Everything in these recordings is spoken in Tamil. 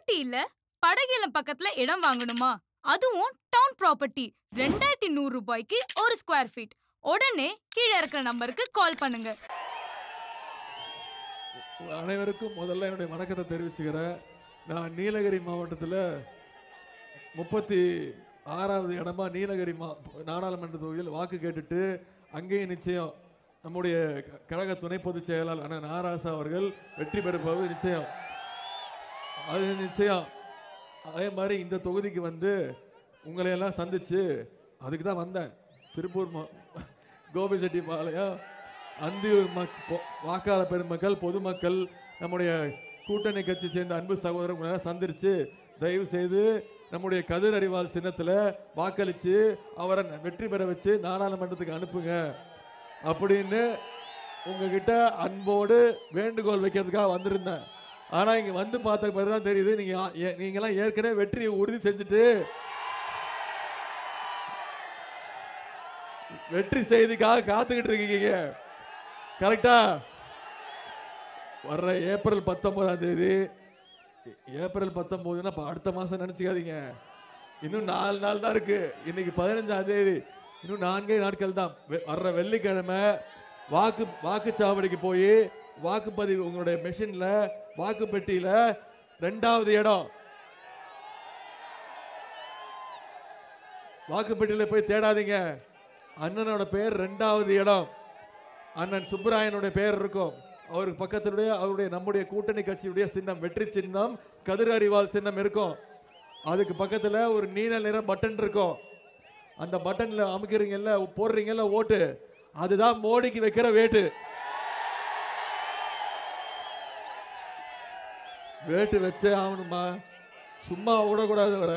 ஊட்டியில படகிலம் பக்கத்துல இடம் வாங்கணுமா அதுவும் டவுன் ப்ராப்பர்ட்டி ரெண்டாயிரத்தி நூறு ரூபாய்க்கு ஒரு ஸ்கொயர் ஃபீட் உடனே கீழே இருக்கிற நம்பருக்கு கால் பண்ணுங்க அனைவருக்கும் முதல்ல என்னுடைய வணக்கத்தை தெரிவிச்சுக்கிறேன் நான் நீலகிரி மாவட்டத்தில் முப்பத்தி ஆறாவது இடமா நீலகிரி மா நாடாளுமன்ற தொகுதியில் வாக்கு கேட்டுட்டு அங்கேயும் நிச்சயம் நம்முடைய க- கழக துணை பொதுச் செயலாளர் அண்ணன் நாராசா அவர்கள் வெற்றி பெறுப்பது நிச்சயம் அது நிச்சயம் அதே மாதிரி இந்த தொகுதிக்கு வந்து உங்களை எல்லாம் சந்திச்சு அதுக்கு தான் வந்தேன் திருப்பூர் மா கோபிச்செட்டிப்பாளையம் அந்தியூர் மக் பொ- வாக்காளர் பெருமக்கள் பொதுமக்கள் நம்முடைய கூட்டணி கட்சி சேர்ந்த அன்பு சகோதரர்களை எல்லாம் சந்திச்சு தயவு செய்து நம்முடைய கதிர் அறிவால் சின்னத்தில் வாக்களித்து அவரை வெற்றி பெற வச்சு நாடாளுமன்றத்துக்கு அனுப்புங்க அப்படின்னு உங்ககிட்ட அன்போடு வேண்டுகோள் வைக்கிறதுக்காக வந்திருந்தேன் ஆனால் இங்கே வந்து பார்த்த பிறகு தான் தெரியுது நீங்கள் நீங்களாம் ஏற்கனவே வெற்றியை உறுதி செஞ்சுட்டு வெற்றி செய்திக்காக காத்துக்கிட்டு இருக்கீங்க கரெக்டா வர்ற ஏப்ரல் பத்தொன்பதாம் தேதி ஏப்ரல் பத்தொன்பதுன்னா அப்ப அடுத்த மாசம் நினைச்சுக்காதீங்க இன்னும் நாலு நாள் தான் இருக்கு இன்னைக்கு பதினஞ்சாம் தேதி இன்னும் நான்கே நாட்கள் தான் வெ- வர்ற வெள்ளிக்கிழமை வாக்கு வாக்குச்சாவடிக்கு போய் வாக்குப்பதிவு உங்களுடைய மெஷின்ல வாக்கு பெட்டியில ரெண்டாவது இடம் வாக்குப்பெட்டியில போய் தேடாதீங்க அண்ணனோட பேர் ரெண்டாவது இடம் அண்ணன் சுப்பராயனுடைய பேர் இருக்கும் அவருக்கு பக்கத்தினுடைய அவருடைய நம்முடைய கூட்டணி கட்சியுடைய சின்னம் வெற்றி சின்னம் கதிர் அறிவால் சின்னம் இருக்கும் அதுக்கு பக்கத்துல ஒரு நீல நிற பட்டன் இருக்கும் அந்த பட்டன்ல அமுக்கிறீங்கல்ல போடுறீங்கல்ல ஓட்டு அதுதான் மோடிக்கு வைக்கிற வேட்டு வேட்டு வச்சே ஆகணுமா சும்மா விடக்கூடாது வர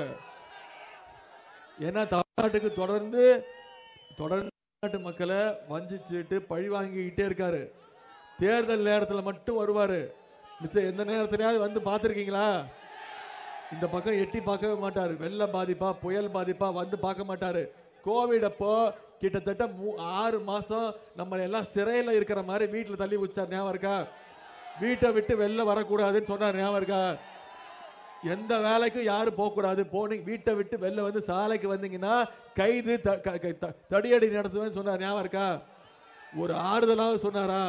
ஏன்னா தமிழ்நாட்டுக்கு தொடர்ந்து தொடர்ந்து நாட்டு மக்களை வஞ்சிச்சுட்டு பழி வாங்கிக்கிட்டே இருக்காரு தேர்தல் நேரத்தில் மட்டும் வருவாரு மிச்சம் எந்த நேரத்திலையாவது வந்து பார்த்துருக்கீங்களா இந்த பக்கம் எட்டி பார்க்கவே மாட்டாரு வெள்ள பாதிப்பா புயல் பாதிப்பா வந்து பார்க்க மாட்டாரு கோவிட் அப்போ கிட்டத்தட்ட மூ ஆறு மாசம் நம்மளை எல்லாம் சிறையில் இருக்கிற மாதிரி வீட்டில் தள்ளி வச்சார் ஞாபகம் இருக்கா வீட்டை விட்டு வெளில வரக்கூடாதுன்னு சொன்னார் ஞாபகம் இருக்கா எந்த வேலைக்கும் யாரும் போகக்கூடாது போனீங்க வீட்டை விட்டு வெளில வந்து சாலைக்கு வந்தீங்கன்னா கைது த- க- க- த- தடியடி நடத்துவேன்னு சொன்னார் ஞாபகம் இருக்கா ஒரு ஆறுதலாவது சொன்னாரா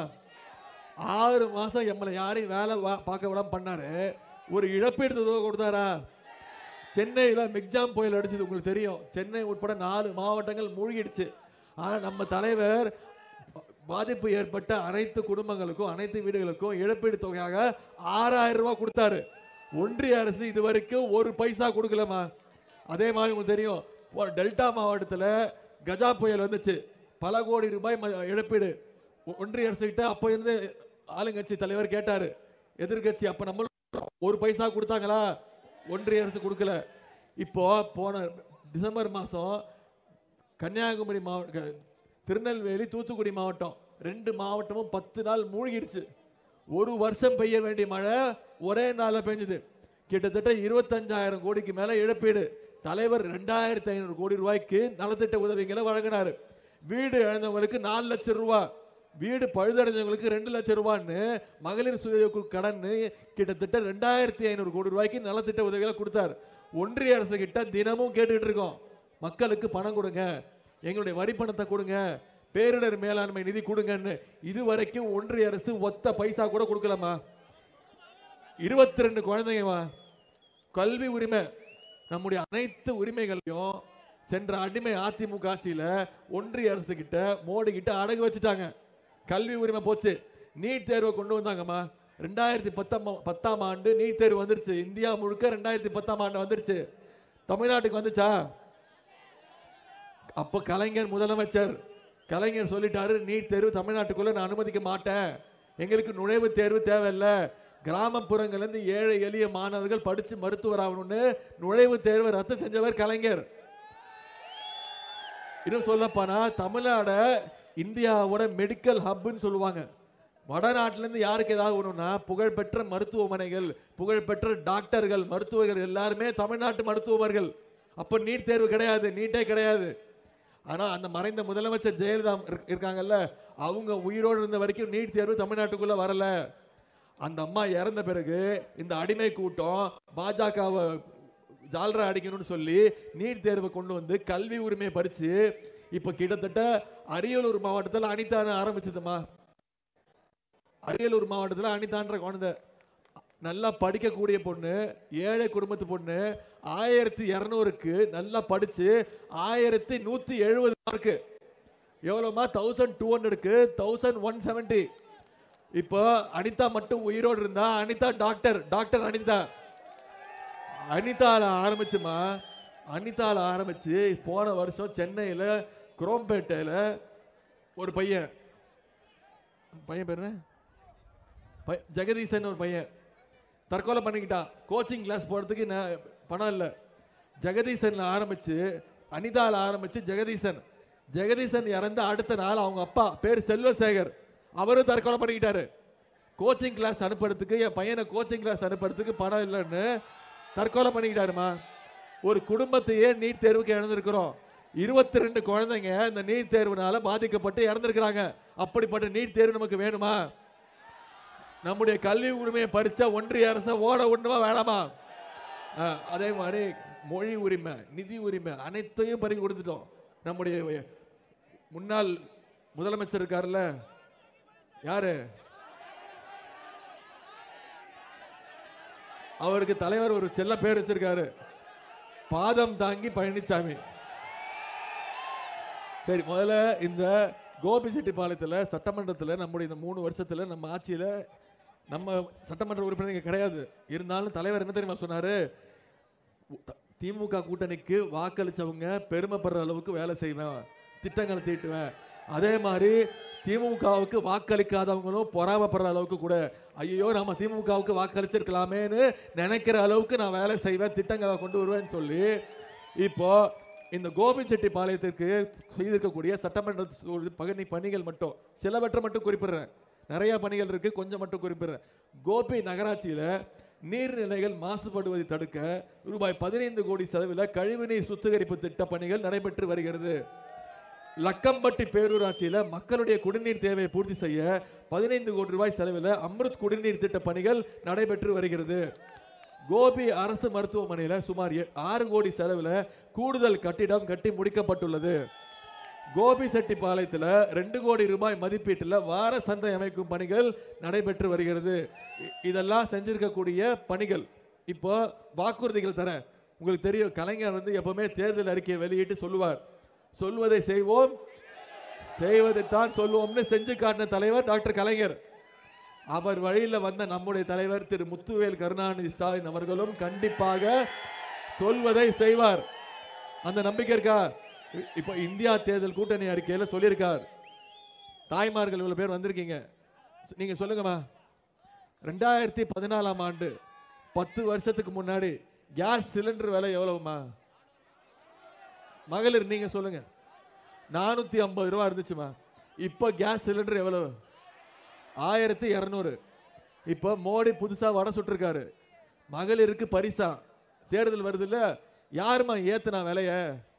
ஆறு மாசம் எம்மளை யாரையும் வேலை வா- பார்க்க விடாம பண்ணாரு ஒரு இழப்பீடு தொகை கொடுத்தாரா சென்னையில் மிக்ஜாம் புயல் அடிச்சது உங்களுக்கு தெரியும் சென்னை உட்பட நாலு மாவட்டங்கள் மூழ்கிடுச்சு ஆனால் நம்ம தலைவர் பாதிப்பு ஏற்பட்ட அனைத்து குடும்பங்களுக்கும் அனைத்து வீடுகளுக்கும் இழப்பீடு தொகையாக ஆறாயிரம் ரூபாய் கொடுத்தாரு ஒன்றிய அரசு இது வரைக்கும் ஒரு பைசா கொடுக்கலமா அதே மாதிரி உங்களுக்கு தெரியும் ஒ- டெல்டா மாவட்டத்தில் கஜா புயல் வந்துச்சு பல கோடி ரூபாய் ம- இழப்பீடு ஒ- ஒன்றிய அரசு கிட்ட அப்போ இருந்து ஆளுங்கட்சி தலைவர் கேட்டாரு எதிர்க்கட்சி அப்ப நம்ம ஒரு பைசா கொடுத்தாங்களா ஒன்றிய அரசு கொடுக்கல இப்போ போன டிசம்பர் மாசம் கன்னியாகுமரி மாவட்ட திருநெல்வேலி தூத்துக்குடி மாவட்டம் ரெண்டு மாவட்டமும் பத்து நாள் மூழ்கிடுச்சு ஒரு வருஷம் பெய்ய வேண்டிய மழை ஒரே நாளில் பெஞ்சது கிட்டத்தட்ட இருபத்தஞ்சாயிரம் கோடிக்கு மேல இழப்பீடு தலைவர் ரெண்டாயிரத்தி ஐநூறு கோடி ரூபாய்க்கு நலத்திட்ட உதவிகளை வழங்கினாரு வீடு இழந்தவங்களுக்கு நாலு லட்சம் ரூபாய் வீடு பழுதடைஞ்சவங்களுக்கு ரெண்டு லட்சம் ரூபான்னு மகளிர் சுய கடன் கிட்டத்தட்ட ரெண்டாயிரத்தி ஐநூறு கோடி ரூபாய்க்கு நலத்திட்ட உதவிகளை கொடுத்தாரு ஒன்றிய அரசு கிட்ட தினமும் கேட்டுக்கிட்டு இருக்கோம் மக்களுக்கு பணம் கொடுங்க எங்களுடைய வரி பணத்தை கொடுங்க பேரிடர் மேலாண்மை நிதி கொடுங்கன்னு இது வரைக்கும் ஒன்றிய அரசு ஒத்த பைசா கூட கொடுக்கலமா இருபத்தி ரெண்டு குழந்தைங்கம்மா கல்வி உரிமை நம்முடைய அனைத்து உரிமைகளையும் சென்ற அடிமை அதிமுக ஆட்சியில ஒன்றிய அரசு கிட்ட மோடி கிட்ட அடகு வச்சுட்டாங்க கல்வி உரிமை போச்சு நீட் தேர்வை கொண்டு வந்தாங்கம்மா ரெண்டாயிரத்தி பத்தாம் பத்தாம் ஆண்டு நீட் தேர்வு வந்துருச்சு இந்தியா முழுக்க ரெண்டாயிரத்தி பத்தாம் ஆண்டு வந்துருச்சு தமிழ்நாட்டுக்கு வந்துச்சா அப்போ கலைஞர் முதலமைச்சர் கலைஞர் சொல்லிட்டாரு நீட் தேர்வு தமிழ்நாட்டுக்குள்ள நான் அனுமதிக்க மாட்டேன் எங்களுக்கு நுழைவுத் தேர்வு தேவையில்லை கிராமப்புறங்கள்ல இருந்து ஏழை எளிய மாணவர்கள் படிச்சு மருத்துவர் ஆகணும்னு நுழைவுத் தேர்வை ரத்து செஞ்சவர் கலைஞர் இன்னும் சொல்லப்போனா தமிழ்நாட இந்தியாவோட மெடிக்கல் ஹப்னு சொல்லுவாங்க வடநாட்டுல இருந்து யாருக்கு ஏதாவது ஒண்ணுன்னா புகழ்பெற்ற மருத்துவமனைகள் புகழ்பெற்ற டாக்டர்கள் மருத்துவர்கள் எல்லாருமே தமிழ்நாட்டு மருத்துவர்கள் அப்போ நீட் தேர்வு கிடையாது நீட்டே கிடையாது ஆனா அந்த மறைந்த முதலமைச்சர் ஜெயலலிதா இருக்- இருக்காங்கல்ல அவங்க உயிரோடு இருந்த வரைக்கும் நீட் தேர்வு தமிழ்நாட்டுக்குள்ள வரல அந்த அம்மா இறந்த பிறகு இந்த அடிமை கூட்டம் பாஜகவை ஜால்ரா அடிக்கணும்னு சொல்லி நீட் தேர்வை கொண்டு வந்து கல்வி உரிமையை பறிச்சு இப்ப கிட்டத்தட்ட அரியலூர் மாவட்டத்தில் அனிதான ஆரம்பிச்சதுமா அரியலூர் மாவட்டத்தில் அனிதான்ற குழந்தை நல்லா படிக்கக்கூடிய பொண்ணு ஏழை குடும்பத்து பொண்ணு ஆயிரத்தி இரநூறுக்கு நல்லா படிச்சு ஆயிரத்தி நூத்தி எழுபது மார்க்கு எவ்வளோமா தௌசண்ட் டூ ஹண்ட்ரடுக்கு தௌசண்ட் ஒன் செவன்டி இப்போ அனிதா மட்டும் உயிரோடு இருந்தா அனிதா டாக்டர் டாக்டர் அனிதா அனிதால ஆரம்பிச்சுமா அனிதால ஆரம்பிச்சு போன வருஷம் சென்னையில் குரோம்பேட்டையில் ஒரு பையன் பையன் பேர் என்ன பை- ஜெகதீசன் ஒரு பையன் தற்கொலை பண்ணிக்கிட்டான் கோச்சிங் கிளாஸ் போகிறதுக்கு ந- பணம் இல்லை ஜெகதீசன்ல ஆரம்பிச்சு அனிதால ஆரம்பிச்சு ஜெகதீசன் ஜெகதீசன் இறந்த அடுத்த நாள் அவங்க அப்பா பேர் செல்வசேகர் அவரும் தற்கொலை பண்ணிக்கிட்டாரு கோச்சிங் கிளாஸ் அனுப்புறதுக்கு என் பையனை கோச்சிங் கிளாஸ் அனுப்புறதுக்கு பணம் இல்லைன்னு தற்கொலை பண்ணிக்கிட்டாருமா ஒரு குடும்பத்தையே நீட் தேர்வுக்கு இழந்திருக்கிறோம் இருபத்தி ரெண்டு குழந்தைங்க இந்த நீட் தேர்வுனால பாதிக்கப்பட்டு இறந்திருக்கிறாங்க அப்படிப்பட்ட நீட் தேர்வு நமக்கு வேணுமா நம்முடைய கல்வி உரிமையை பறிச்சா ஒன்றிய அரசை ஓட ஒண்ணுமா வேணாமா ஆ, அதே மாதிரி மொழி உரிமை நிதி உரிமை அனைத்தையும் பறி கொடுத்துட்டோம் நம்முடைய முன்னாள் முதலமைச்சர் இருக்காருல்ல யாரு அவருக்கு தலைவர் ஒரு செல்ல பேர் வச்சிருக்காரு பாதம் தாங்கி பழனிசாமி சரி முதல்ல இந்த கோபிச்செட்டிப்பாளையத்தில் சட்டமன்றத்தில் நம்முடைய இந்த மூணு வருஷத்தில் நம்ம ஆட்சியில் நம்ம சட்டமன்ற உறுப்பினர் இங்க கிடையாது இருந்தாலும் தலைவர் என்ன தெரியுமா சொன்னாரு த- திமுக கூட்டணிக்கு வாக்களிச்சவங்க பெருமைப்படுற அளவுக்கு வேலை செய்வேன் திட்டங்களை தீட்டுவேன் அதே மாதிரி திமுகவுக்கு வாக்களிக்காதவங்களும் பொறாமப்படுற அளவுக்கு கூட ஐயோ நம்ம திமுகவுக்கு வாக்களிச்சிருக்கலாமேன்னு நினைக்கிற அளவுக்கு நான் வேலை செய்வேன் திட்டங்களை கொண்டு வருவேன்னு சொல்லி இப்போ இந்த கோபிச்செட்டிப்பாளையத்திற்கு செய்திருக்கக்கூடிய சட்டமன்ற சு- பணி பணிகள் மட்டும் சிலவற்றை மட்டும் குறிப்பிடுறேன் நிறைய பணிகள் இருக்கு கொஞ்சம் மட்டும் குறிப்பிடுறேன் கோபி நகராட்சியில நீர்நிலைகள் மாசுபடுவதை தடுக்க ரூபாய் பதினைந்து கோடி செலவில் கழிவுநீர் சுத்திகரிப்பு திட்ட பணிகள் நடைபெற்று வருகிறது லக்கம்பட்டி பேரூராட்சியில மக்களுடைய குடிநீர் தேவையை பூர்த்தி செய்ய பதினைந்து கோடி ரூபாய் செலவில் அம்ருத் குடிநீர் திட்ட பணிகள் நடைபெற்று வருகிறது கோபி அரசு மருத்துவமனையில சுமார் எ- ஆறு கோடி செலவில் கூடுதல் கட்டிடம் கட்டி முடிக்கப்பட்டுள்ளது கோபி செட்டிப்பாளையத்தில் ரெண்டு கோடி ரூபாய் மதிப்பீட்டில் வார சந்தை அமைக்கும் பணிகள் நடைபெற்று வருகிறது இ- இதெல்லாம் செஞ்சிருக்கக்கூடிய பணிகள் இப்போ வாக்குறுதிகள் தரேன் உங்களுக்கு தெரியும் கலைஞர் வந்து எப்பவுமே தேர்தல் அறிக்கையை வெளியிட்டு சொல்லுவார் சொல்வதை செய்வோம் செய்வதைத்தான் சொல்லுவோம்னு செஞ்சு காட்டின தலைவர் டாக்டர் கலைஞர் அவர் வழியில் வந்த நம்முடைய தலைவர் திரு முத்துவேல் கருணாநிதி ஸ்டாலின் அவர்களும் கண்டிப்பாக சொல்வதை செய்வார் அந்த நம்பிக்கை இருக்கா இ- இப்போ இந்தியா தேர்தல் கூட்டணி அறிக்கையில சொல்லியிருக்கார் தாய்மார்கள் இவ்வளவு பேர் வந்திருக்கீங்க நீங்க சொல்லுங்கம்மா ரெண்டாயிரத்தி பதினாலாம் ஆண்டு பத்து வருஷத்துக்கு முன்னாடி கேஸ் சிலிண்டர் விலை எவ்வளவுமா மகளிர் நீங்க சொல்லுங்க நானூத்தி ஐம்பது ரூபா இருந்துச்சுமா இப்போ கேஸ் சிலிண்டர் எவ்வளவு ஆயிரத்தி இரநூறு இப்போ மோடி புதுசா வடை சுட்டிருக்காரு மகளிருக்கு பரிசா தேர்தல் வருது இல்ல யாருமா ஏத்துனா விலைய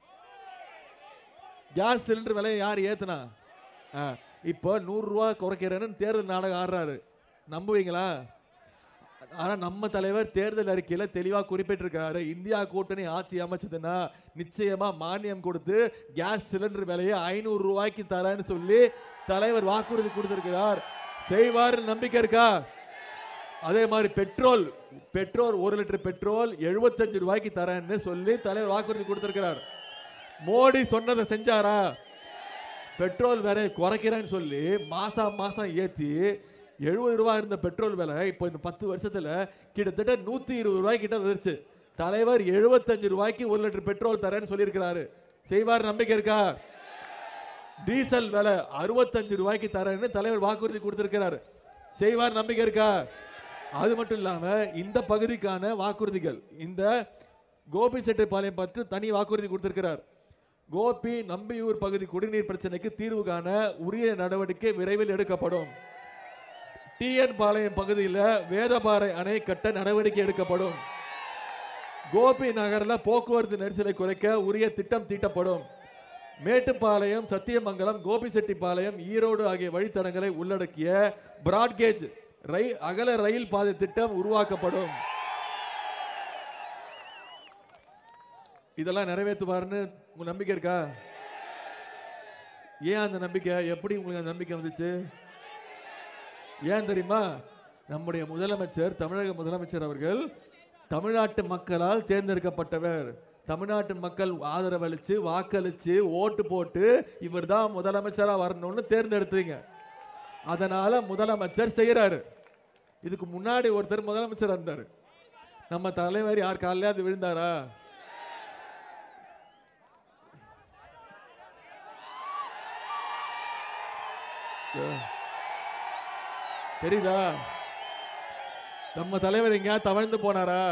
கேஸ் சிலிண்டர் விலையை யார் ஏத்துனா ஆ, இப்போ நூறு ரூபா குறைக்கிறேன்னு தேர்தல் நாடகம் ஆடுறாரு நம்புவீங்களா ஆனா நம்ம தலைவர் தேர்தல் அறிக்கையில தெளிவா குறிப்பிட்டிருக்காரு இந்தியா கூட்டணி ஆட்சி அமைச்சதுன்னா நிச்சயமா மானியம் கொடுத்து கேஸ் சிலிண்டர் விலையை ஐநூறு ரூபாய்க்கு தரேன்னு சொல்லி தலைவர் வாக்குறுதி கொடுத்திருக்கிறார் செய்வார் நம்பிக்கை இருக்கா அதே மாதிரி பெட்ரோல் பெட்ரோல் ஒரு லிட்டர் பெட்ரோல் 75 ரூபாய்க்கு தரேன்னு சொல்லி தலைவர் வாக்குறுதி கொடுத்திருக்கிறார் மோடி சொன்னதை செஞ்சாரா பெட்ரோல் விலை குறைக்கிறேன்னு சொல்லி மாசம் மாசம் ஏத்தி எழுபது ரூபாய் இருந்த பெட்ரோல் விலை இப்போ இந்த பத்து வருஷத்துல கிட்டத்தட்ட நூத்தி இருபது ரூபாய் கிட்ட வந்துருச்சு தலைவர் 75 ரூபாய்க்கு ஒரு லிட்டர் பெட்ரோல் தரேன்னு சொல்லியிருக்கிறாரு செய்வார் நம்பிக்கை இருக்கா டீசல் விலை அறுபத்தஞ்சு ரூபாய்க்கு தரேன்னு தலைவர் வாக்குறுதி கொடுத்திருக்கிறாரு செய்வார் நம்பிக்கை இருக்கா அது மட்டும் இல்லாம இந்த பகுதிக்கான வாக்குறுதிகள் இந்த கோபி செட்டிப்பாளையம் பற்றி தனி வாக்குறுதி கொடுத்திருக்கிறார் கோபி நம்பியூர் பகுதி குடிநீர் பிரச்சனைக்கு தீர்வு காண உரிய நடவடிக்கை விரைவில் எடுக்கப்படும் டிஎன் பாளையம் பகுதியில் வேதபாறை அணை கட்ட நடவடிக்கை எடுக்கப்படும் கோபி நகர்ல போக்குவரத்து நெரிசலை குறைக்க உரிய திட்டம் தீட்டப்படும் மேட்டுப்பாளையம் சத்தியமங்கலம் கோபிசெட்டிப்பாளையம் ஈரோடு ஆகிய வழித்தடங்களை உள்ளடக்கிய பிராட்கேஜ் ரயில் அகல ரயில் பாதை திட்டம் உருவாக்கப்படும் இதெல்லாம் நிறைவேற்றுவாருன்னு உங்க நம்பிக்கை இருக்கா ஏன் அந்த நம்பிக்கை எப்படி உங்களுக்கு அந்த நம்பிக்கை வந்துச்சு ஏன் தெரியுமா நம்முடைய முதலமைச்சர் தமிழக முதலமைச்சர் அவர்கள் தமிழ்நாட்டு மக்களால் தேர்ந்தெடுக்கப்பட்டவர் தமிழ்நாட்டு மக்கள் ஆதரவளிச்சு வாக்களிச்சு ஓட்டு போட்டு இவர் தான் முதலமைச்சரா வரணும்னு தேர்ந்தெடுத்தீங்க அதனால முதலமைச்சர் செய்யறாரு இதுக்கு முன்னாடி ஒருத்தர் முதலமைச்சர் இருந்தாரு நம்ம தலைவர் யார் காலையாவது விழுந்தாரா தெரியுதா நம்ம தலைவர் எங்கேயாவது தவழ்ந்து போனாரா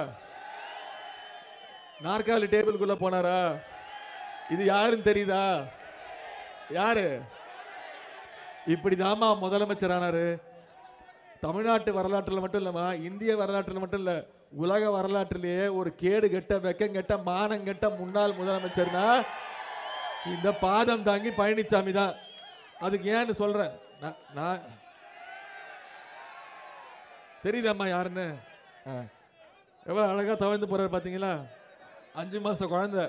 நாற்காலி டேபிளுக்குள்ள போனாரா இது யாருன்னு தெரியுதா யாரு இப்படிதாம்மா முதலமைச்சர் ஆனாரு தமிழ்நாட்டு வரலாற்றில் மட்டும் இல்லம்மா இந்திய வரலாற்றில் மட்டும் இல்ல உலக வரலாற்றிலேயே ஒரு கேடு கெட்ட வெக்கம் கெட்ட மானம் கெட்ட முன்னாள் முதலமைச்சர்னா இந்த பாதம் தாங்கி பழனிசாமி தான் அதுக்கு ஏன்னு சொல்றேன் நான்- நான் தெரியுதாம்மா யாருன்னு ஆ. எவ்வளவு அழகா தவழ்ந்து போறாரு பாத்தீங்களா அஞ்சு மாசம் குழந்தை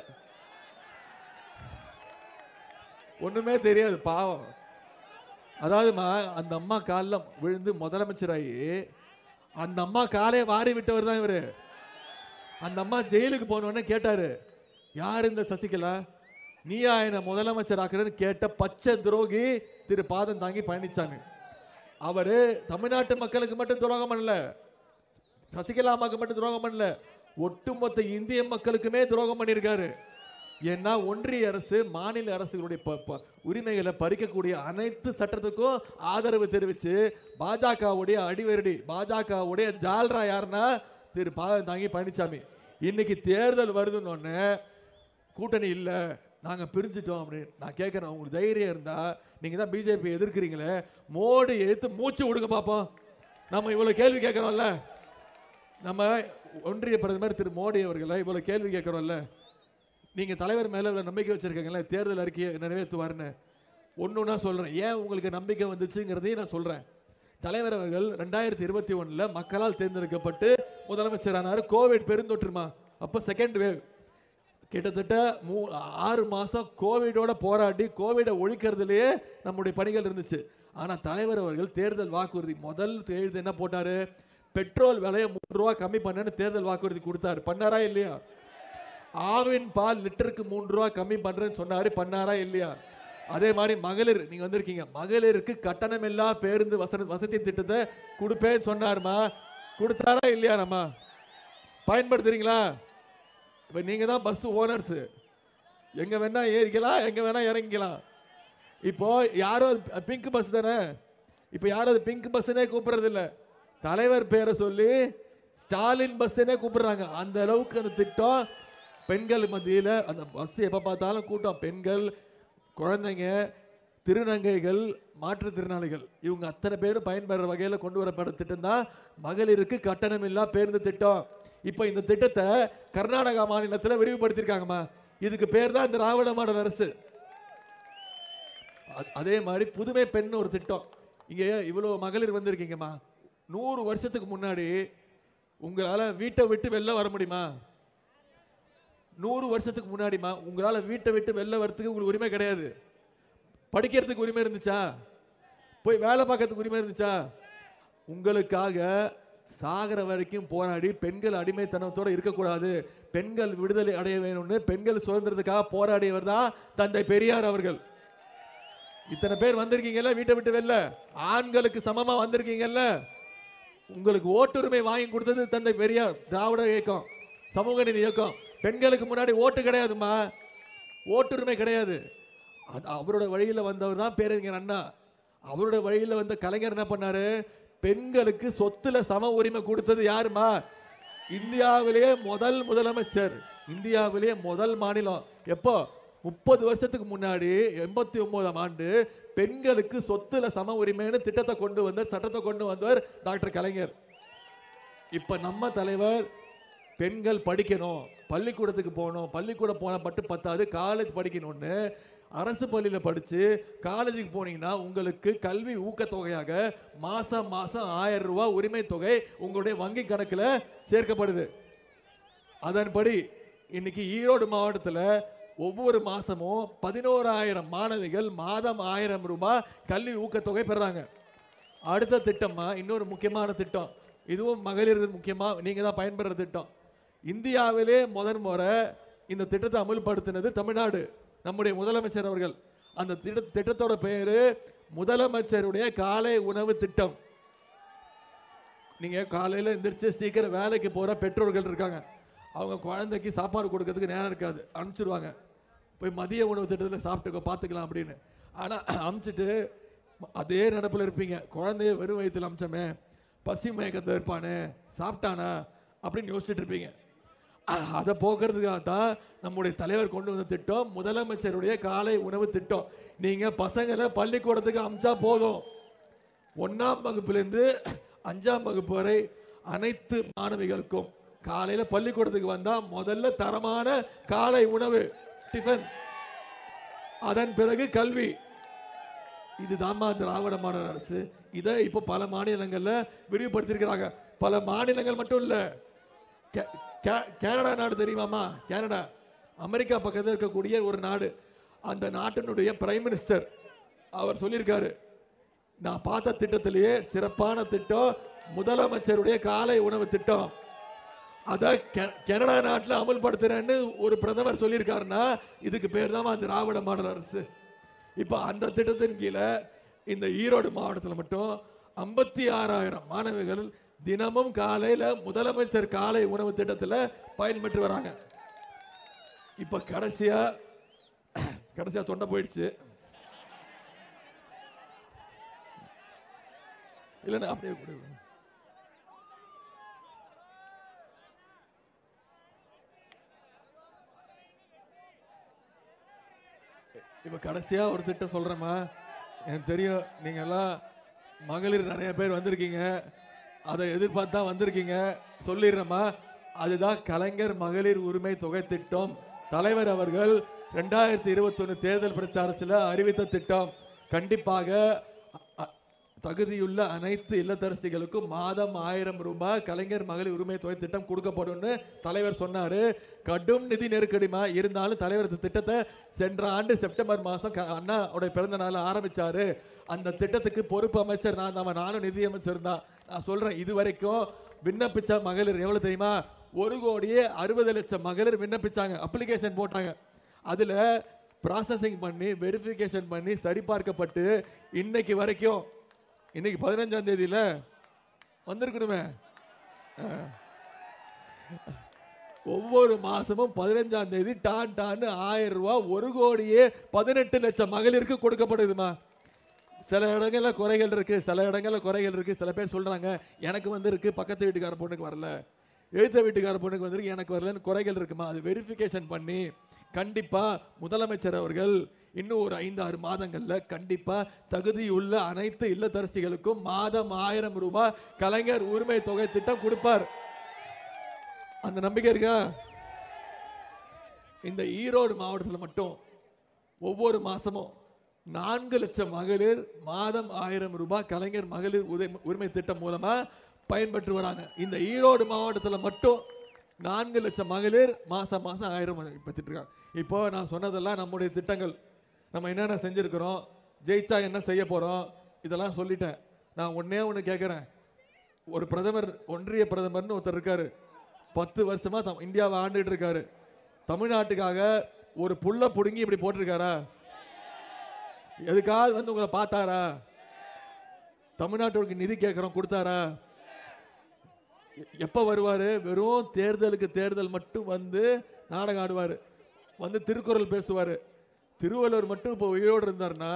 ஒண்ணுமே தெரியாது பாவம் அதாவதுமா அந்த அம்மா காலில் விழுந்து முதலமைச்சராகி அந்த அம்மா காலையை வாரி விட்டவர் தான் இவரு அந்த அம்மா ஜெயிலுக்கு போனோடனே கேட்டாரு யார் இந்த சசிகலா நீயா என்ன முதலமைச்சர் ஆக்குறன்னு கேட்ட பச்சை துரோகி திரு பாதம் தாங்கி பழனிசாமி அவரு தமிழ்நாட்டு மக்களுக்கு மட்டும் துரோகம் பண்ணல சசிகலா அம்மாக்கு மட்டும் துரோகம் பண்ணல ஒட்டுமொத்த இந்திய மக்களுக்குமே துரோகம் பண்ணியிருக்காரு ஏன்னா ஒன்றிய அரசு மாநில அரசுகளுடைய ப- ப- உரிமைகளை பறிக்கக்கூடிய அனைத்து சட்டத்துக்கும் ஆதரவு தெரிவிச்சு பாஜகவுடைய அடிவரடி பாஜகவுடைய ஜால்ரா யாருன்னா திரு பாதம் தாங்கி பழனிசாமி இன்னைக்கு தேர்தல் வருதுன்னு கூட்டணி இல்லை நாங்கள் பிரிஞ்சிட்டோம் அப்படின்னு நான் கேட்குறேன் உங்களுக்கு தைரியம் இருந்தா நீங்கள் தான் பிஜேபி எதிர்க்கிறீங்களே மோடி எதிர்த்து மூச்சு விடுங்க பார்ப்போம் நம்ம இவ்வளோ கேள்வி கேட்குறோம்ல நம்ம ஒன்றிய பிரதமர் திரு மோடி அவர்களை இவ்வளோ கேள்வி கேட்குறோம்ல நீங்கள் தலைவர் மேலே இவ்வளோ நம்பிக்கை வச்சுருக்கீங்களே தேர்தல் அறிக்கையை நிறைவேற்றுவார்னு ஒன்று ஒன்றா சொல்கிறேன் ஏன் உங்களுக்கு நம்பிக்கை வந்துச்சுங்கிறதையும் நான் சொல்கிறேன் தலைவர் அவர்கள் ரெண்டாயிரத்தி இருபத்தி ஒன்றில் மக்களால் தேர்ந்தெடுக்கப்பட்டு முதலமைச்சரானார் கோவிட் பெருந்தொற்றுமா அப்போ செகண்ட் வேவ் கிட்டத்தட்ட மூ ஆறு மாதம் கோவிடோட போராடி கோவிடை ஒழிக்கிறதுலையே நம்முடைய பணிகள் இருந்துச்சு ஆனால் தலைவர் அவர்கள் தேர்தல் வாக்குறுதி முதல் தேர்தல் என்ன போட்டாரு பெட்ரோல் விலையை மூணு ரூபா கம்மி பண்ணேன்னு தேர்தல் வாக்குறுதி கொடுத்தாரு பண்ணாரா இல்லையா ஆவின் பால் லிட்டருக்கு மூன்று ரூபா கம்மி பண்றேன்னு சொன்னாரு பண்ணாரா இல்லையா அதே மாதிரி மகளிர் நீங்க வந்திருக்கீங்க மகளிருக்கு கட்டணம் இல்லா பேருந்து வசதி வசதி திட்டத்தை கொடுப்பேன்னு சொன்னாருமா கொடுத்தாரா இல்லையா நம்ம பயன்படுத்துறீங்களா இப்போ நீங்க தான் பஸ் ஓனர்ஸ் எங்க வேணா ஏறிக்கலாம் எங்க வேணா இறங்கிக்கலாம் இப்போ யாரும் பிங்க் பஸ் தானே இப்போ யாரும் அது பிங்க் பஸ்ஸுனே கூப்பிடுறது இல்ல தலைவர் பேரை சொல்லி ஸ்டாலின் பஸ்ஸுனே கூப்பிடுறாங்க அந்த அளவுக்கு அந்த திட்டம் பெண்கள் மத்தியில் அந்த பஸ் எப்போ பார்த்தாலும் கூட்டம் பெண்கள் குழந்தைங்க திருநங்கைகள் மாற்றுத்திறனாளிகள் இவங்க அத்தனை பேரும் பயன்பெற வகையில் கொண்டு வரப்பட்ட திட்டம் தான் மகளிருக்கு கட்டணமில்லா பேருந்து திட்டம் இப்போ இந்த திட்டத்தை கர்நாடகா மாநிலத்தில் விரிவுபடுத்தியிருக்காங்கம்மா இதுக்கு பேர் தான் இந்த திராவிட மாடல் அரசு அ- அதே மாதிரி புதுமை பெண் ஒரு திட்டம் இங்கே இவ்வளோ மகளிர் வந்திருக்கீங்கம்மா நூறு வருஷத்துக்கு முன்னாடி உங்களால் வீட்டை விட்டு வெளில வர முடியுமா நூறு வருஷத்துக்கு முன்னாடிமா உங்களால் வீட்டை விட்டு வெளில வரத்துக்கு உங்களுக்கு உரிமை கிடையாது படிக்கிறதுக்கு உரிமை இருந்துச்சா போய் வேலை பார்க்கறதுக்கு உரிமை இருந்துச்சா உங்களுக்காக சாகிற வரைக்கும் போராடி பெண்கள் அடிமைத்தனத்தோட இருக்கக்கூடாது பெண்கள் விடுதலை அடைய வேணும்னு பெண்கள் சுதந்திரத்துக்காக போராடியவர் தான் தந்தை பெரியார் அவர்கள் இத்தனை பேர் வந்திருக்கீங்கல்ல வீட்டை விட்டு வெளில ஆண்களுக்கு சமமா வந்திருக்கீங்கல்ல உங்களுக்கு ஓட்டுரிமை வாங்கி கொடுத்தது தந்தை பெரியார் திராவிட இயக்கம் சமூக நீதி இயக்கம் பெண்களுக்கு முன்னாடி ஓட்டு கிடையாதுமா ஓட்டுரிமை கிடையாது அது அவரோட வழியில் வந்தவர் தான் பேரறிஞர் அண்ணா அவரோட வழியில் வந்த கலைஞர் என்ன பண்ணாரு பெண்களுக்கு சொத்துல சம உரிமை கொடுத்தது யாருமா இந்தியாவிலேயே முதல் முதலமைச்சர் இந்தியாவிலேயே முதல் மாநிலம் எப்போ முப்பது வருஷத்துக்கு முன்னாடி எண்பத்தி ஒன்பதாம் ஆண்டு பெண்களுக்கு சொத்துல சம உரிமைன்னு திட்டத்தை கொண்டு வந்தார் சட்டத்தை கொண்டு வந்தவர் டாக்டர் கலைஞர் இப்ப நம்ம தலைவர் பெண்கள் படிக்கணும் பள்ளிக்கூடத்துக்கு போகணும் பள்ளிக்கூடம் போனால் மட்டும் பத்தாது காலேஜ் படிக்கணும்னு அரசு பள்ளியில் படித்து காலேஜுக்கு போனீங்கன்னா உங்களுக்கு கல்வி ஊக்கத்தொகையாக மாதம் மாதம் ஆயிரம் ரூபாய் உரிமை தொகை உங்களுடைய வங்கி கணக்கில் சேர்க்கப்படுது அதன்படி இன்னைக்கு ஈரோடு மாவட்டத்தில் ஒவ்வொரு மாசமும் பதினோராயிரம் மாணவிகள் மாதம் ஆயிரம் ரூபாய் கல்வி ஊக்கத்தொகை பெறாங்க அடுத்த திட்டமா இன்னொரு முக்கியமான திட்டம் இதுவும் மகளிர் முக்கியமா நீங்க தான் பயன்பெற திட்டம் இந்தியாவிலே முதன் முறை இந்த திட்டத்தை அமல்படுத்தினது தமிழ்நாடு நம்முடைய முதலமைச்சர் அவர்கள் அந்த திட்ட திட்டத்தோட பேரு முதலமைச்சருடைய காலை உணவு திட்டம் நீங்க காலையில எந்திரிச்சு சீக்கிரம் வேலைக்கு போற பெற்றோர்கள் இருக்காங்க அவங்க குழந்தைக்கு சாப்பாடு கொடுக்கறதுக்கு நேரம் இருக்காது அனுப்பிச்சிருவாங்க போய் மதிய உணவு திட்டத்தில் சாப்பிட்டுக்கோ பார்த்துக்கலாம் அப்படின்னு ஆனா அமுச்சிட்டு அதே நடப்பில் இருப்பீங்க குழந்தைய வெறும் வயிற்றுல அமிச்சமே பசி மயக்கத்தில் இருப்பானே சாப்பிட்டானா அப்படின்னு யோசிச்சுட்டு இருப்பீங்க அ- அதை போக்குறதுக்காக தான் நம்முடைய தலைவர் கொண்டு வந்த திட்டம் முதலமைச்சருடைய காலை உணவு திட்டம் நீங்க பசங்களை பள்ளிக்கூடத்துக்கு அமிச்சா போதும் ஒன்னாம் வகுப்பிலிருந்து அஞ்சாம் வகுப்பு வரை அனைத்து மாணவிகளுக்கும் காலையில பள்ளிக்கூடத்துக்கு வந்தா முதல்ல தரமான காலை உணவு டிஃபன் அதன் பிறகு கல்வி இதுதாம்மா திராவிட மாடல் அரசு இதை இப்போ பல மாநிலங்கள்ல விரிவுபடுத்தியிருக்கிறாங்க பல மாநிலங்கள் மட்டும் இல்ல கே- கே- கனடா நாடு தெரியுமாமா கனடா அமெரிக்கா பக்கத்தில் இருக்கக்கூடிய ஒரு நாடு அந்த நாட்டினுடைய பிரைம் மினிஸ்டர் அவர் சொல்லியிருக்காரு நான் பார்த்த திட்டத்திலேயே சிறப்பான திட்டம் முதலமைச்சருடைய காலை உணவு திட்டம் அத கெ- கனடா நாட்டில் அமல்படுத்துறேன்னு ஒரு பிரதமர் சொல்லியிருக்காருன்னா இதுக்கு பேர் தான் திராவிட மாடல் அரசு இப்போ அந்த திட்டத்தின் கீழே இந்த ஈரோடு மாவட்டத்தில் மட்டும் ஐம்பத்தி ஆறாயிரம் மாணவிகள் தினமும் காலையில முதலமைச்சர் காலை உணவு திட்டத்தில் பயன்பெற்று வராங்க இப்போ கடைசியா கடைசியா தொண்டை போயிடுச்சு இல்லைன்னா அப்படியே கூட இப்ப கடைசியா ஒரு திட்டம் சொல்றேம்மா எனக்கு தெரியும் நீங்க எல்லாம் மகளிர் நிறைய பேர் வந்திருக்கீங்க அதை எதிர்பார்த்து தான் வந்திருக்கீங்க சொல்லிடுறேம்மா அதுதான் கலைஞர் மகளிர் உரிமை தொகை திட்டம் தலைவர் அவர்கள் ரெண்டாயிரத்தி இருபத்தொன்னு தேர்தல் பிரச்சாரத்தில் அறிவித்த திட்டம் கண்டிப்பாக அ- தகுதியுள்ள அனைத்து இல்லத்தரசிகளுக்கும் மாதம் ஆயிரம் ரூபாய் கலைஞர் மகளிர் உரிமை தொகை திட்டம் கொடுக்கப்படும்னு தலைவர் சொன்னாரு கடும் நிதி நெருக்கடிமா இருந்தாலும் தலைவர் இந்த திட்டத்தை சென்ற ஆண்டு செப்டம்பர் மாதம் அண்ணாவுடைய பிறந்த நாள் ஆரம்பிச்சாரு அந்த திட்டத்துக்கு பொறுப்பு அமைச்சர் நான் தான் நானும் நிதி அமைச்சர் தான் நான் சொல்றேன் இது வரைக்கும் விண்ணப்பிச்ச மகளிர் எவ்வளவு தெரியுமா ஒரு கோடியே அறுபது லட்சம் மகளிர் விண்ணப்பிச்சாங்க அப்ளிகேஷன் போட்டாங்க அதுல ப்ராசஸிங் பண்ணி வெரிஃபிகேஷன் பண்ணி சரிபார்க்கப்பட்டு இன்னைக்கு வரைக்கும் இன்னைக்கு பதினஞ்சாம் தேதியில வந்திருக்கணுமே ஆ. ஒவ்வொரு மாசமும் பதினஞ்சாம் தேதி டான் டான்னு ஆயிரம் ரூபாய் ஒரு கோடியே பதினெட்டு லட்சம் மகளிருக்கு கொடுக்கப்படுதுமா சில இடங்கள்ல குறைகள் இருக்கு சில இடங்கள்ல குறைகள் இருக்கு சில பேர் சொல்றாங்க எனக்கு வந்து இருக்கு பக்கத்து வீட்டுக்கார பொண்ணுக்கு வரல எழுத்த வீட்டுக்கார பொண்ணுக்கு வந்திருக்கு எனக்கு வரலன்னு குறைகள் இருக்குமா அது வெரிஃபிகேஷன் பண்ணி கண்டிப்பா முதலமைச்சர் அவர்கள் இன்னும் ஒரு ஐந்து ஆறு மாதங்கள்ல கண்டிப்பா தகுதியுள்ள அனைத்து இல்லத்தரசிகளுக்கும் மாதம் ஆயிரம் ரூபாய் கலைஞர் உரிமை தொகை திட்டம் கொடுப்பார் அந்த நம்பிக்கை இருக்கா இந்த ஈரோடு மாவட்டத்தில் மட்டும் ஒவ்வொரு மாசமும் நான்கு லட்சம் மகளிர் மாதம் ஆயிரம் ரூபாய் கலைஞர் மகளிர் உதவி உரிமை திட்டம் மூலமா பயன்பெற்று வராங்க இந்த ஈரோடு மாவட்டத்தில் மட்டும் நான்கு லட்சம் மகளிர் மாசம் மாசம் ஆயிரம் பெற்றுட்டு இருக்காங்க இப்போ நான் சொன்னதெல்லாம் நம்முடைய திட்டங்கள் நம்ம என்னென்ன செஞ்சிருக்கிறோம் ஜெயிச்சா என்ன செய்ய போறோம் இதெல்லாம் சொல்லிட்டேன் நான் ஒண்ணே ஒன்று கேட்குறேன் ஒரு பிரதமர் ஒன்றிய பிரதமர்னு ஒருத்தர் இருக்காரு பத்து வருஷமா தம் இந்தியாவை ஆண்டுட்டு இருக்காரு தமிழ்நாட்டுக்காக ஒரு புல்ல புடுங்கி இப்படி போட்டிருக்காரா எதுக்காவது வந்து உங்களை பார்த்தாரா தமிழ்நாட்டுக்கு நிதி கேட்குறோம் கொடுத்தாரா எ- எப்ப வருவாரு வெறும் தேர்தலுக்கு தேர்தல் மட்டும் வந்து நாடகம் ஆடுவாரு வந்து திருக்குறள் பேசுவாரு திருவள்ளுவர் மட்டும் இப்போ உயிரோடு இருந்தாருன்னா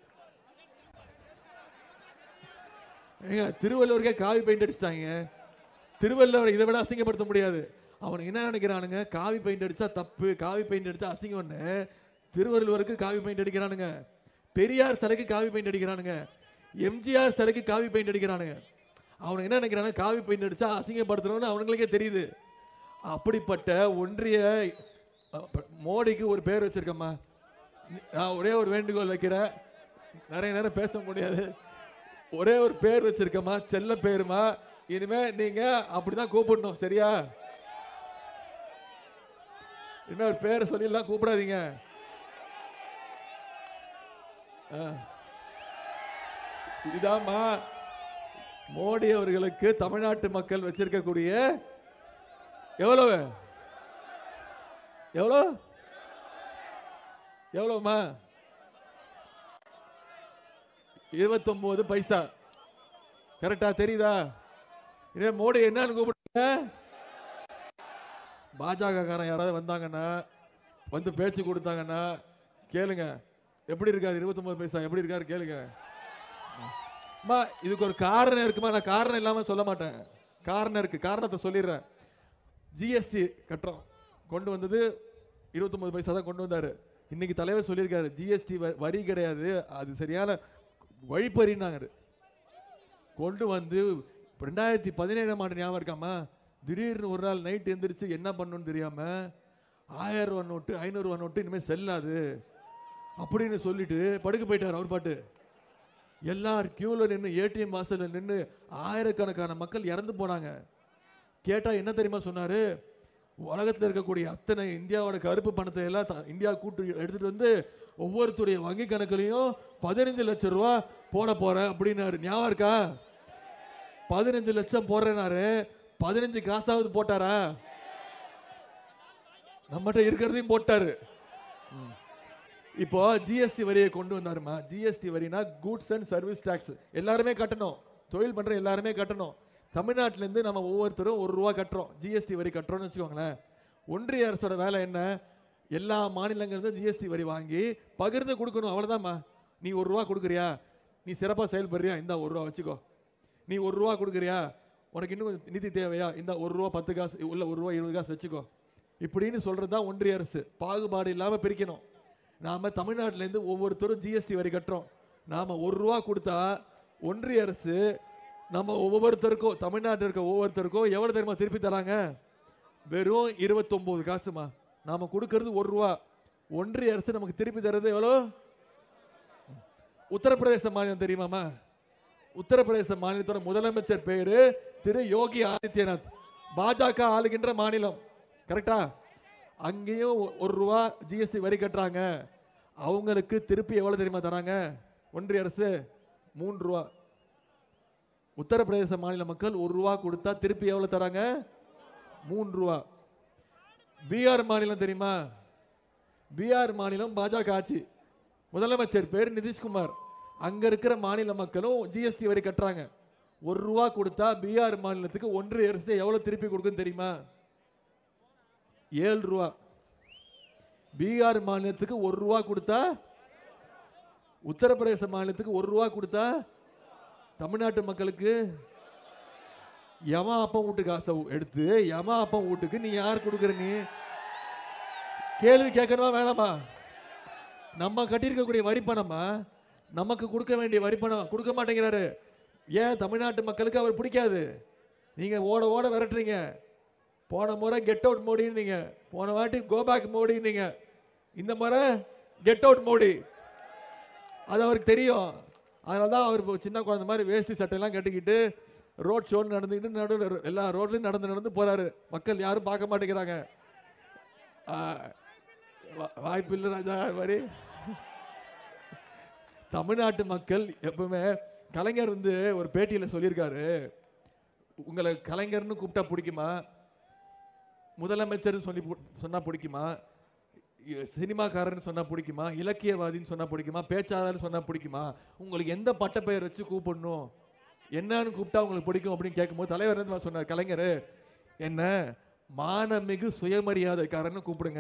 ஏங்க திருவள்ளுவருக்கே காவி பெயிண்ட் அடிச்சிட்டாங்க திருவள்ளுவரை இதை விட அசிங்கப்படுத்த முடியாது அவனுக்கு என்ன நினைக்கிறானுங்க காவி பெயிண்ட் அடிச்சா தப்பு காவி பெயிண்ட் அடிச்சா அசிங்கம்னு திருவள்ளுவருக்கு காவி பெயிண்ட் அடிக்கிறானுங்க பெரியார் சிலைக்கு காவி பெயிண்ட் அடிக்கிறானுங்க எம்ஜிஆர் சிலைக்கு காவி பெயிண்ட் அடிக்கிறானுங்க அவனுக்கு என்ன நினைக்கிறானுங்க காவி பெயிண்ட் அடிச்சா அசிங்கப்படுத்தணும்னு அவனுங்களுக்கே தெரியுது அப்படிப்பட்ட ஒன்றிய அ, ப- மோடிக்கு ஒரு பேர் வச்சிருக்கம்மா நான் ஒரே ஒரு வேண்டுகோள் வைக்கிறேன் நிறைய நேரம் பேச முடியாது ஒரே ஒரு பேர் வச்சிருக்கமா செல்ல பேருமா இனிமே நீங்க அப்படிதான் கூப்பிடணும் சரியா இனிமே ஒரு பேரை சொல்லிலாம் கூப்பிடாதீங்க ஆ. இதுதாம்மா மோடி அவர்களுக்கு தமிழ்நாட்டு மக்கள் வச்சிருக்கக்கூடிய எவ்வளவு எவ்வளோ எவ்வளோம்மா இருபத்தொன்பது பைசா கரெக்டா தெரியுதா இதே மோடி என்னன்னு கூப்பிடுங்க பாஜக காரன் யாராவது வந்தாங்கன்னா வந்து பேச்சு கொடுத்தாங்கன்னா கேளுங்க எப்படி இருக்காரு இருபத்தொன்பது பைசா எப்படி இருக்காரு கேளுங்க அம்மா இதுக்கு ஒரு காரணம் இருக்குமா நான் காரணம் இல்லாம சொல்ல மாட்டேன் காரணம் இருக்கு காரணத்தை சொல்லிடுறேன் ஜிஎஸ்டி கட்டுறோம் கொண்டு வந்தது இருபத்தொன்பது பைசா தான் கொண்டு வந்தாரு இன்னைக்கு தலைவர் சொல்லியிருக்காரு ஜிஎஸ்டி வரி கிடையாது அது சரியான வழிப்பறினாங்க கொண்டு வந்து ரெண்டாயிரத்தி பதினேழாம் ஆண்டு ஞாபகம் இருக்காமா திடீர்னு ஒரு நாள் நைட் எந்திரிச்சு என்ன பண்ணணும்னு தெரியாம ஆயிரம் ரூபா நோட்டு ஐநூறு ரூபா நோட்டு இனிமேல் செல்லாது அப்படின்னு சொல்லிட்டு படுக்க போயிட்டார் அவர் பாட்டு எல்லார் கியூல நின்று ஏடிஎம் வாசல்ல நின்று ஆயிரக்கணக்கான மக்கள் இறந்து போனாங்க கேட்டா என்ன தெரியுமா சொன்னாரு உலகத்தில் இருக்கக்கூடிய அத்தனை இந்தியாவோட கருப்பு பணத்தை எல்லாம் த- இந்தியா கூட்டு எடுத்துட்டு வந்து ஒவ்வொருத்தருடைய வங்கி கணக்குலையும் பதினஞ்சு லட்சம் ரூபா போட போறேன் அப்படின்னாரு ஞாபகம் இருக்கா பதினஞ்சு லட்சம் போடுறேனாரு பதினஞ்சு காசாவது போட்டாரா நம்மகிட்ட இருக்கிறதையும் போட்டாரு ம். இப்போ ஜிஎஸ்டி வரியை கொண்டு வந்தாருமா ஜிஎஸ்டி வரினா கூட்ஸ் அண்ட் சர்வீஸ் டாக்ஸ் எல்லாருமே கட்டணும் தொழில் பண்ற எல்லாருமே கட்டணும் தமிழ்நாட்டுல இருந்து நம்ம ஒவ்வொருத்தரும் ஒரு ரூபா கட்டுறோம் ஜிஎஸ்டி வரி கட்டுறோம்னு வச்சுக்கோங்களேன் ஒன்றிய அரசோட வேலை என்ன எல்லா மாநிலங்களிலும் ஜிஎஸ்டி வரி வாங்கி பகிர்ந்து கொடுக்கணும் அவ்வளவுதாம்மா நீ ஒரு ரூபா கொடுக்குறியா நீ சிறப்பா செயல்படுறியா இந்த ஒரு ரூபா வச்சுக்கோ நீ ஒரு ரூபா கொடுக்குறியா உனக்கு இன்னும் கொஞ்சம் நிதி தேவையா இந்த ஒரு ரூபா பத்து காசு உள்ள ஒரு ரூபா இருபது காசு வச்சுக்கோ இப்படின்னு சொல்றது தான் ஒன்றிய அரசு பாகுபாடு இல்லாம பிரிக்கணும் நாம தமிழ்நாட்டுல இருந்து ஒவ்வொருத்தரும் ஜிஎஸ்டி வரி கட்டுறோம் நாம ஒரு ரூபா கொடுத்தா ஒன்றிய அரசு நம்ம ஒவ்வொருத்தருக்கும் தமிழ்நாட்டில் இருக்க ஒவ்வொருத்தருக்கும் எவ்வளவு தெரியுமா திருப்பி தராங்க வெறும் இருபத்தொன்பது காசுமா நாம கொடுக்கறது ஒரு ரூபா ஒன்றிய அரசு நமக்கு திருப்பி தர்றது எவ்வளோ உத்தரப்பிரதேச மாநிலம் தெரியுமாமா உத்தரப்பிரதேச மாநிலத்தோட முதலமைச்சர் பேரு திரு யோகி ஆதித்யநாத் பாஜக ஆளுகின்ற மாநிலம் கரெக்டா அங்கேயும் ஒ- ஒரு ரூபா ஜிஎஸ்டி வரி கட்டுறாங்க அவங்களுக்கு திருப்பி எவ்வளவு தெரியுமா தராங்க ஒன்றிய அரசு மூன்று ரூபா உத்தரப்பிரதேச மாநில மக்கள் ஒரு ரூபா கொடுத்தா திருப்பி எவ்வளவு தராங்க மூன்று ரூபா பீகார் மாநிலம் தெரியுமா பீகார் மாநிலம் பாஜக ஆட்சி முதலமைச்சர் பேர் நிதிஷ்குமார் அங்க இருக்கிற மாநில மக்களும் ஜிஎஸ்டி வரி கட்டுறாங்க ஒரு ரூபா கொடுத்தா பீகார் மாநிலத்துக்கு ஒன்றிய அரசு எவ்வளவு திருப்பி கொடுக்கும் தெரியுமா ஏழு ரூபா பீகார் மாநிலத்துக்கு ஒரு ரூபா கொடுத்தா உத்தரப்பிரதேச மாநிலத்துக்கு ஒரு ரூபா கொடுத்தா தமிழ்நாட்டு மக்களுக்கு யமா அப்பம் வீட்டு காசை எடுத்து யமா அப்பம் வீட்டுக்கு நீ யார் கொடுக்குற நீ கேள்வி கேட்கணுமா வேணாமா நம்ம கட்டியிருக்கக்கூடிய வரி பணமா நமக்கு கொடுக்க வேண்டிய வரி பணம் கொடுக்க மாட்டேங்கிறாரு ஏன் தமிழ்நாட்டு மக்களுக்கு அவர் பிடிக்காது நீங்க ஓட ஓட விரட்டுறீங்க போன முறை கெட் அவுட் மோடின்னீங்க போன வாட்டி கோபேக் மோடின்னீங்க இந்த முறை கெட் அவுட் மோடி அது அவருக்கு தெரியும் அதனால தான் அவர் இப்போ சின்ன குழந்தை மாதிரி வேஷ்டி சட்டையெல்லாம் கட்டிக்கிட்டு ரோட் ஷோன்னு நடந்துக்கிட்டு நடுவில் எல்லா ரோட்லையும் நடந்து நடந்து போறாரு மக்கள் யாரும் பார்க்க மாட்டேங்கிறாங்க ஆ, வா- வாய்ப்பு இல்லை ராஜா அது மாதிரி தமிழ்நாட்டு மக்கள் எப்பவுமே கலைஞர் வந்து ஒரு பேட்டியில் சொல்லியிருக்காரு உங்களை கலைஞர்னு கூப்பிட்டா பிடிக்குமா முதலமைச்சர்னு சொல்லி பு- சொன்னா பிடிக்குமா இ- சினிமாக்காரன்னு சொன்னா பிடிக்குமா இலக்கியவாதின்னு சொன்னா பிடிக்குமா பேச்சாளர்னு சொன்னா பிடிக்குமா உங்களுக்கு எந்த பட்டப்பெயர் வச்சு கூப்பிடணும் என்னன்னு கூப்பிட்டா உங்களுக்கு பிடிக்கும் அப்படின்னு கேட்கும்போது தலைவர் வந்து சொன்னார் கலைஞர் என்ன மானமிகு சுயமரியாதைக்காரன்னு கூப்பிடுங்க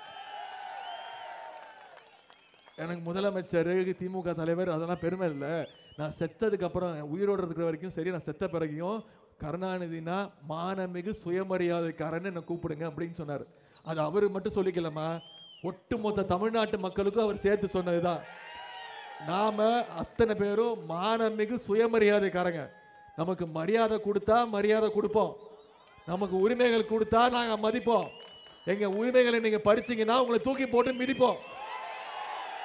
எனக்கு முதலமைச்சர் திமுக தலைவர் அதெல்லாம் பெருமை இல்லை நான் செத்ததுக்கு அப்புறம் உயிரோடு இருக்கிற வரைக்கும் சரி நான் செத்த பிறகையும் கருணாநிதினா மானமிகு சுயமரியாதைக்காரன்னு என்னை கூப்பிடுங்க அப்படின்னு சொன்னார் அது அவரு மட்டும் சொல்லிக்கலாமா ஒட்டுமொத்த தமிழ்நாட்டு மக்களுக்கும் அவர் சேர்த்து சொன்னதுதான் நாம அத்தனை பேரும் மானமிகு சுயமரியாதைக்காரங்க நமக்கு மரியாதை கொடுத்தா மரியாதை கொடுப்போம் நமக்கு உரிமைகள் கொடுத்தா நாங்க மதிப்போம் எங்க உரிமைகளை நீங்க பறிச்சீங்கன்னா உங்களை தூக்கி போட்டு மிதிப்போம்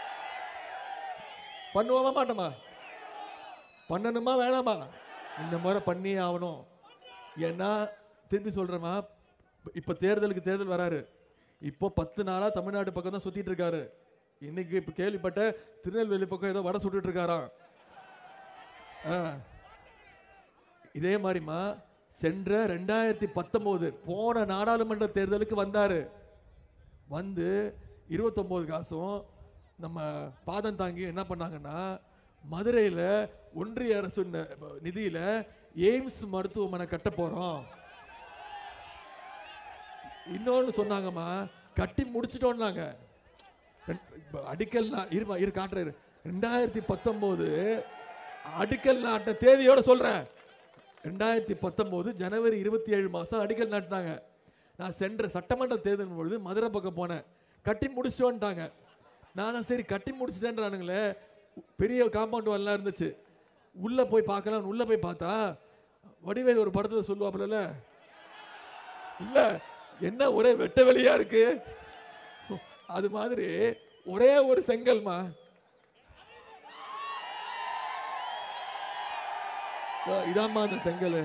பண்ணுவோமா மாட்டோமா பண்ணணுமா வேணாமா இந்த முறை பண்ணியே ஆகணும் ஏன்னா திருப்பி சொல்றேமா இப்ப தேர்தலுக்கு தேர்தல் வராரு இப்போ பத்து நாளா தமிழ்நாடு பக்கம் தான் சுத்திட்டு இருக்காரு இன்னைக்கு இப்ப கேள்விப்பட்ட திருநெல்வேலி பக்கம் ஏதோ வடை சுட்டுட்டு இருக்காராம் ஆ. இதே மாதிரிமா சென்ற ரெண்டாயிரத்தி பத்தொன்பது போன நாடாளுமன்ற தேர்தலுக்கு வந்தாரு வந்து இருபத்தொம்போது காசும் நம்ம பாதம் தாங்கி என்ன பண்ணாங்கன்னா மதுரையில் ஒன்றிய அரசு ந- நிதியில எய்ம்ஸ் மருத்துவமனை கட்ட போறோம் இன்னொன்னு சொன்னாங்கம்மா கட்டி முடிச்சிட்டோம்னாங்க ரெண்- இப்ப அடிக்கல் நா- இருமா இரு காட்டுறாரு ரெண்டாயிரத்தி பத்தொம்போது அடிக்கல் நாட்ட தேதியோட சொல்றேன் ரெண்டாயிரத்தி பத்தொம்போது ஜனவரி இருபத்தி ஏழு மாதம் அடிக்கல் நாட்டினாங்க நான் சென்ற சட்டமன்ற தேர்தல் பொழுது மதுரை பக்கம் போனேன் கட்டி முடிச்சிட்டோன்ட்டாங்க நான் தான் சரி கட்டி முடிச்சிட்டேன்றானுங்களே பெரிய காம்பவுண்ட் எல்லாம் இருந்துச்சு உள்ள போய் பார்க்கலாம் உள்ள போய் பார்த்தா வடிவேல் ஒரு படத்தை சொல்லுவாப்புல இல்ல என்ன ஒரே வெட்ட வெளியா இருக்கு அது மாதிரி ஒரே ஒரு செங்கல்மா இதோ இதாம்மா அந்த செங்கல்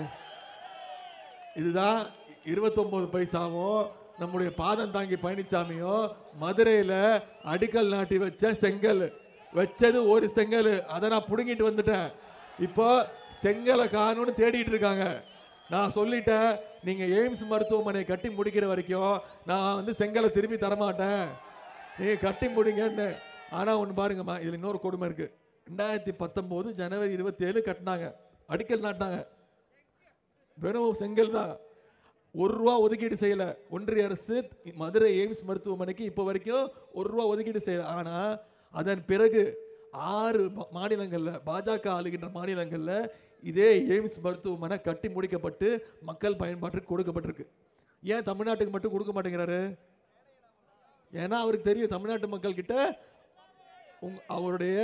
இதுதான் இருபத்தொன்பது பைசாவும் நம்முடைய பாதம் தாங்கி பழனிசாமியும் மதுரையில அடிக்கல் நாட்டி வச்ச செங்கல் வச்சது ஒரு செங்கல் அதை நான் புடுங்கிட்டு வந்துட்டேன் இப்போ செங்கலை காணும்னு தேடிட்டு இருக்காங்க நான் சொல்லிட்டேன் நீங்க எய்ம்ஸ் மருத்துவமனை கட்டி முடிக்கிற வரைக்கும் நான் வந்து செங்கலை திருப்பி தரமாட்டேன் நீங்க கட்டி முடிங்கன்னு ஆனா ஒன்று பாருங்கம்மா இதுல இன்னொரு கொடுமை இருக்கு ரெண்டாயிரத்தி பத்தொன்பது ஜனவரி இருபத்தி ஏழு கட்டினாங்க அடிக்கல் நாட்டினாங்க வெறும் செங்கல் தான் ஒரு ரூபா ஒதுக்கீடு செய்யல ஒன்றிய அரசு மதுரை எய்ம்ஸ் மருத்துவமனைக்கு இப்போ வரைக்கும் ஒரு ரூபா ஒதுக்கீடு செய்யல ஆனா அதன் பிறகு ஆறு மா- மாநிலங்கள்ல பாஜக ஆளுகின்ற மாநிலங்கள்ல இதே எய்ம்ஸ் மருத்துவமனை கட்டி முடிக்கப்பட்டு மக்கள் பயன்பாட்டுக்கு கொடுக்கப்பட்டிருக்கு ஏன் தமிழ்நாட்டுக்கு மட்டும் கொடுக்க மாட்டேங்கிறாரு ஏன்னா அவருக்கு தெரியும் தமிழ்நாட்டு மக்கள் கிட்ட உங் அவருடைய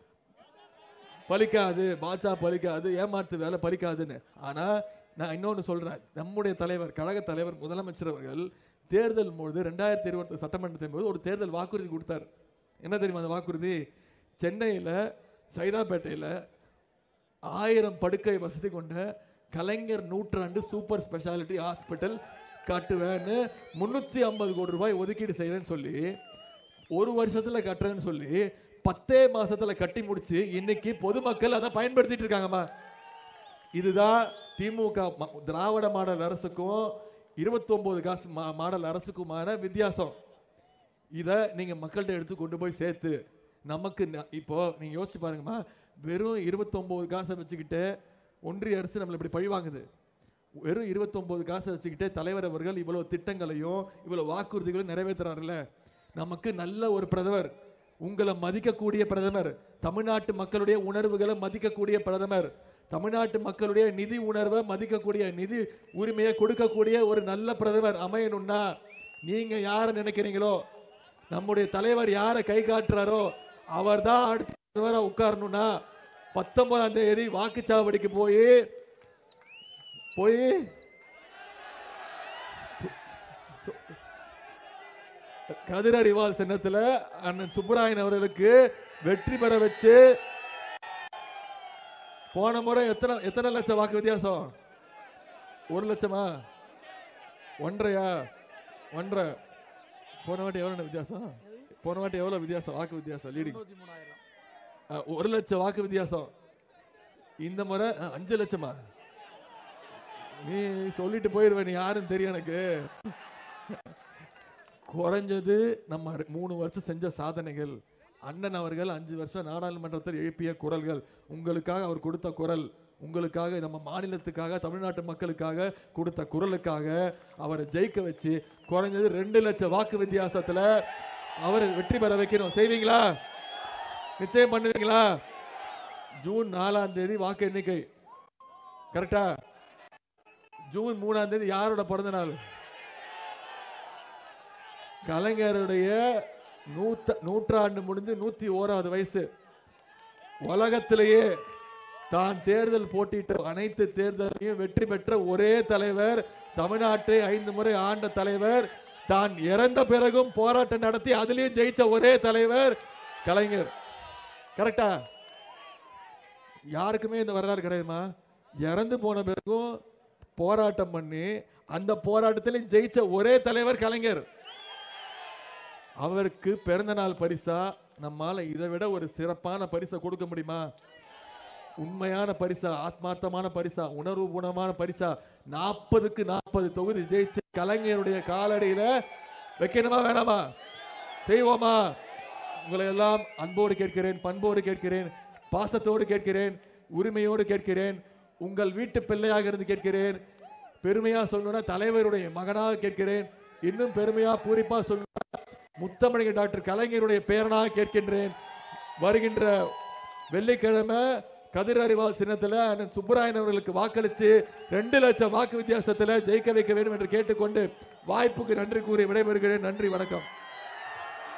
பலிக்காது பாஜா பலிக்காது ஏமாத்து வேலை பலிக்காதுன்னு ஆனா நான் இன்னொன்னு சொல்றேன் நம்முடைய தலைவர் கழக தலைவர் முதலமைச்சர் அவர்கள் தேர்தல் பொழுது ரெண்டாயிரத்தி இருபத்தி சட்டமன்றத்தின் போது ஒரு தேர்தல் வாக்குறுதி கொடுத்தார் என்ன தெரியுமா அந்த வாக்குறுதி சென்னையில் சைதாப்பேட்டையில் ஆயிரம் படுக்கை வசதி கொண்ட கலைஞர் நூற்றாண்டு சூப்பர் ஸ்பெஷாலிட்டி ஹாஸ்பிட்டல் கட்டுவேன்னு முந்நூற்றி ஐம்பது கோடி ரூபாய் ஒதுக்கீடு செய்கிறேன்னு சொல்லி ஒரு வருஷத்துல கட்டுறேன்னு சொல்லி பத்தே மாசத்துல கட்டி முடிச்சு இன்னைக்கு பொதுமக்கள் அதை பயன்படுத்திட்டு இருக்காங்கம்மா இதுதான் திமுக ம- திராவிட மாடல் அரசுக்கும் 29 காசு மா- மாடல் அரசுக்குமான வித்தியாசம் இதை நீங்க மக்கள்கிட்ட எடுத்து கொண்டு போய் சேர்த்து நமக்கு ந- இப்போ நீங்க யோசிச்சு பாருங்கம்மா வெறும் 29 காசை வச்சுக்கிட்டு ஒன்றிய அரசு நம்மளை இப்படி பழி வாங்குது வெறும் 29 காசை வச்சுக்கிட்டே தலைவர் அவர்கள் இவ்வளவு திட்டங்களையும் இவ்வளவு வாக்குறுதிகளையும் நிறைவேற்றுறாருல்ல நமக்கு நல்ல ஒரு பிரதமர் உங்களை மதிக்கக்கூடிய பிரதமர் தமிழ்நாட்டு மக்களுடைய உணர்வுகளை மதிக்கக்கூடிய பிரதமர் தமிழ்நாட்டு மக்களுடைய நிதி உணர்வை மதிக்கக்கூடிய நிதி உரிமையை கொடுக்கக்கூடிய ஒரு நல்ல பிரதமர் அமையணும்னா நீங்க யாரை நினைக்கிறீங்களோ நம்முடைய தலைவர் யாரை கை காட்டுறாரோ அவர் தான் அடுத்த பிரதமரா உட்காரணும்னா பத்தொன்பதாம் தேதி வாக்குச்சாவடிக்கு போய் போய் கதிர் அறிவால் சின்னத்துல அண்ணன் சுப்பராயன் அவர்களுக்கு வெற்றி பெற வச்சு போன முறை எத்தனை எத்தனை லட்சம் வாக்கு வித்தியாசம் ஒரு லட்சமா ஒன்றையா ஒன்றரை போன வாட்டி எவ்வளவு வித்தியாசம் போன வாட்டி எவ்வளவு வித்தியாசம் வாக்கு வித்தியாசம் லீடிங் ஒரு லட்சம் வாக்கு வித்தியாசம் இந்த முறை அஹ், அஞ்சு லட்சமா நீ சொல்லிட்டு போயிருவ நீ யாருன்னு தெரியும் எனக்கு குறைஞ்சது நம்ம ரெ- மூணு வருஷம் செஞ்ச சாதனைகள் அண்ணன் அவர்கள் அஞ்சு வருஷம் நாடாளுமன்றத்தில் எழுப்பிய குரல்கள் உங்களுக்காக அவர் கொடுத்த குரல் உங்களுக்காக நம்ம மாநிலத்துக்காக தமிழ்நாட்டு மக்களுக்காக கொடுத்த குரலுக்காக அவரை ஜெயிக்க வச்சு குறைஞ்சது ரெண்டு லட்சம் வாக்கு வித்தியாசத்துல அவரை வெற்றி பெற வைக்கணும் செய்வீங்களா நிச்சயம் பண்ணுவீங்களா ஜூன் நாலாம் தேதி வாக்கு எண்ணிக்கை கரெக்டா ஜூன் மூணாம் தேதி யாரோட பிறந்த நாள் கலைஞருடைய நூத்த நூற்றாண்டு முடிஞ்சு நூத்தி ஓராவது வயசு உலகத்திலேயே தான் தேர்தல் போட்டியிட்ட அனைத்து தேர்தலையும் வெற்றி பெற்ற ஒரே தலைவர் தமிழ்நாட்டை ஐந்து முறை ஆண்ட தலைவர் தான் இறந்த பிறகும் போராட்டம் நடத்தி அதிலையும் ஜெயிச்ச ஒரே தலைவர் கலைஞர் கரெக்டா யாருக்குமே இந்த வரலாறு கிடையாதுமா இறந்து போன பிறகும் போராட்டம் பண்ணி அந்த போராட்டத்தில் ஜெயிச்ச ஒரே தலைவர் கலைஞர் அவருக்கு பிறந்த நாள் பரிசா நம்மால இதை விட ஒரு சிறப்பான பரிசை கொடுக்க முடியுமா உண்மையான பரிசா ஆத்மார்த்தமான பரிசா உணர்வுபூர்வமான பரிசா நாற்பதுக்கு நாற்பது தொகுதி ஜெயிச்சு கலைஞருடைய காலடியில வைக்கணுமா வேணாமா செய்வோமா உங்களை எல்லாம் அன்போடு கேட்கிறேன் பண்போடு கேட்கிறேன் பாசத்தோடு கேட்கிறேன் உரிமையோடு கேட்கிறேன் உங்கள் வீட்டு பிள்ளையாக இருந்து கேட்கிறேன் பெருமையா சொல்லணும்னா தலைவருடைய மகனாக கேட்கிறேன் இன்னும் பெருமையா பூரிப்பா சொல்லணும்னா முத்தமிழக டாக்டர் கலைஞருடைய பேரனாக கேட்கின்றேன் வருகின்ற வெள்ளிக்கிழமை கதிர் அறிவால் சின்னத்தில் அண்ணன் சுப்பராயன் அவர்களுக்கு வாக்களித்து ரெண்டு லட்சம் வாக்கு வித்தியாசத்தில் ஜெயிக்க வைக்க வேண்டும் என்று கேட்டுக்கொண்டு வாய்ப்புக்கு நன்றி கூறி விடைபெறுகிறேன் நன்றி வணக்கம்